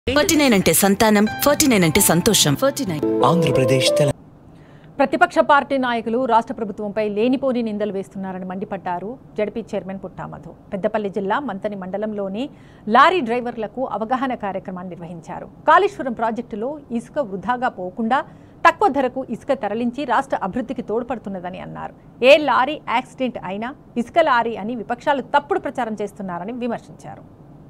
forty nine అంటే సంతానం forty nine అంటే సంతోషం ఫార్టీ నైన్ ఆంధ్రప్రదేశ్ తెలంగాణ ప్రతిపక్ష పార్టీ నాయకులు రాష్ట్ర ప్రభుత్వంపై లేనిపోని నిందలు వేస్తున్నారని మండిపడ్డారు జడ్పీ చైర్మన్ పుట్టామధు పెద్దపల్లి జిల్లా మంతని మండలంలోని లారీ డ్రైవర్లకు అవగాహన కార్యక్రమాన్ని నిర్వహించారు కాళేశ్వరం ప్రాజెక్టులో ఇసుక వృధాగా పోకుండా తక్కువ ధరకు ఇసుక తరలించి రాష్ట్ర అభివృద్ధికి తోడ్పడుతున్నదని అన్నారు ఏ లారీ యాక్సిడెంట్ అయినా ఇసుక లారీ అని విపక్షాలు తప్పుడు ప్రచారం చేస్తున్నారని విమర్శించారు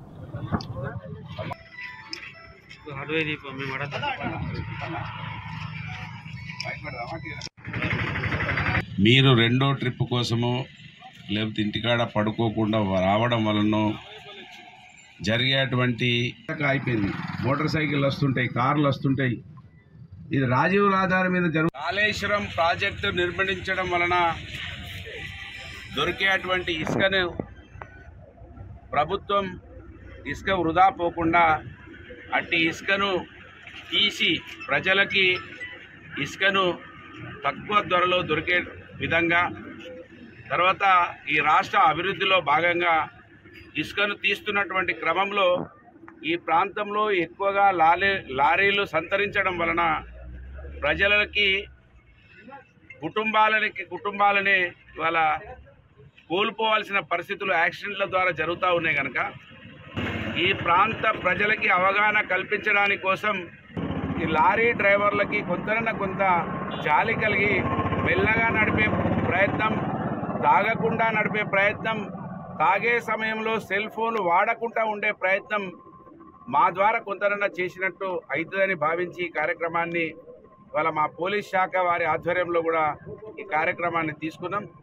మీరు రెండో ట్రిప్ కోసమో లేకపోతే ఇంటికాడ పడుకోకుండా రావడం వలన జరిగేటువంటి అయిపోయింది మోటార్ సైకిల్ వస్తుంటాయి కార్లు వస్తుంటాయి ఇది రాజీవ్ రహదారి మీద జరుగు కాళేశ్వరం ప్రాజెక్టు నిర్మించడం వలన దొరికేటువంటి ఇసుకను ప్రభుత్వం ఇసుక వృధా పోకుండా అట్టి ఇసుకను తీసి ప్రజలకి ఇసుకను తక్కువ ధరలో దొరికే విధంగా తర్వాత ఈ రాష్ట్ర అభివృద్ధిలో భాగంగా ఇసుకను తీస్తున్నటువంటి క్రమంలో ఈ ప్రాంతంలో ఎక్కువగా లారీ లారీలు సంతరించడం వలన ప్రజలకి కుటుంబాలకి కుటుంబాలని ఇవాళ కోల్పోవాల్సిన పరిస్థితులు యాక్సిడెంట్ల ద్వారా జరుగుతూ ఉన్నాయి కనుక ఈ ప్రాంత ప్రజలకి అవగాహన కల్పించడానికి కోసం ఈ లారీ డ్రైవర్లకి కొంతన కొంత జాలి కలిగి మెల్లగా నడిపే ప్రయత్నం తాగకుండా నడిపే ప్రయత్నం తాగే సమయంలో సెల్ ఫోన్ వాడకుండా ఉండే ప్రయత్నం మా ద్వారా కొంతనన్నా చేసినట్టు అవుతుందని భావించి ఈ కార్యక్రమాన్ని ఇవాళ మా పోలీస్ శాఖ వారి ఆధ్వర్యంలో కూడా ఈ కార్యక్రమాన్ని తీసుకున్నాం